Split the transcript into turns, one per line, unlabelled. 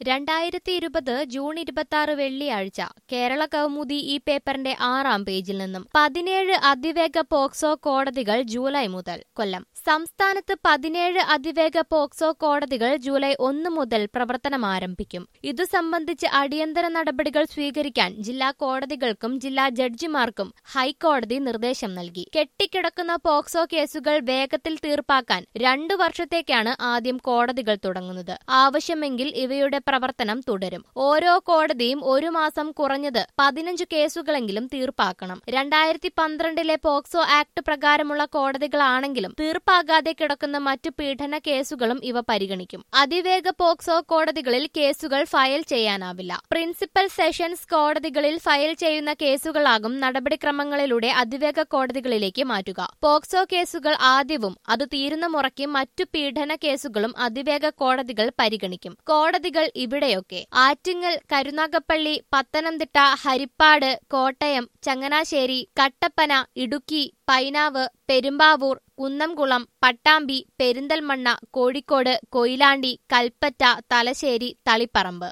രണ്ടായിരത്തി ഇരുപത് ജൂൺ ഇരുപത്തി ആറ് വെള്ളിയാഴ്ച കേരള കൗമുദി ഈ പേപ്പറിന്റെ ആറാം പേജിൽ നിന്നും പതിനേഴ് അതിവേഗ പോക്സോ കോടതികൾ ജൂലൈ മുതൽ കൊല്ലം സംസ്ഥാനത്ത് പതിനേഴ് അതിവേഗ പോക്സോ കോടതികൾ ജൂലൈ ഒന്ന് മുതൽ പ്രവർത്തനം ആരംഭിക്കും ഇതു സംബന്ധിച്ച് അടിയന്തര നടപടികൾ സ്വീകരിക്കാൻ ജില്ലാ കോടതികൾക്കും ജില്ലാ ജഡ്ജിമാർക്കും ഹൈക്കോടതി നിർദ്ദേശം നൽകി കെട്ടിക്കിടക്കുന്ന പോക്സോ കേസുകൾ വേഗത്തിൽ തീർപ്പാക്കാൻ രണ്ടു വർഷത്തേക്കാണ് ആദ്യം കോടതികൾ തുടങ്ങുന്നത് ആവശ്യമെങ്കിൽ ഇവയുടെ പ്രവർത്തനം തുടരും ഓരോ കോടതിയും ഒരു മാസം കുറഞ്ഞത് പതിനഞ്ച് കേസുകളെങ്കിലും തീർപ്പാക്കണം രണ്ടായിരത്തി പന്ത്രണ്ടിലെ പോക്സോ ആക്ട് പ്രകാരമുള്ള കോടതികളാണെങ്കിലും തീർപ്പാകാതെ കിടക്കുന്ന മറ്റു പീഡന കേസുകളും ഇവ പരിഗണിക്കും അതിവേഗ പോക്സോ കോടതികളിൽ കേസുകൾ ഫയൽ ചെയ്യാനാവില്ല പ്രിൻസിപ്പൽ സെഷൻസ് കോടതികളിൽ ഫയൽ ചെയ്യുന്ന കേസുകളാകും നടപടിക്രമങ്ങളിലൂടെ അതിവേഗ കോടതികളിലേക്ക് മാറ്റുക പോക്സോ കേസുകൾ ആദ്യവും അത് തീരുന്ന മുറയ്ക്ക് മറ്റു പീഡന കേസുകളും അതിവേഗ കോടതികൾ പരിഗണിക്കും കോടതികൾ ഇവിടെയൊക്കെ ആറ്റിങ്ങൽ കരുനാഗപ്പള്ളി പത്തനംതിട്ട ഹരിപ്പാട് കോട്ടയം ചങ്ങനാശ്ശേരി കട്ടപ്പന ഇടുക്കി പൈനാവ് പെരുമ്പാവൂർ കുന്നംകുളം പട്ടാമ്പി പെരിന്തൽമണ്ണ കോഴിക്കോട് കൊയിലാണ്ടി കൽപ്പറ്റ തലശ്ശേരി തളിപ്പറമ്പ്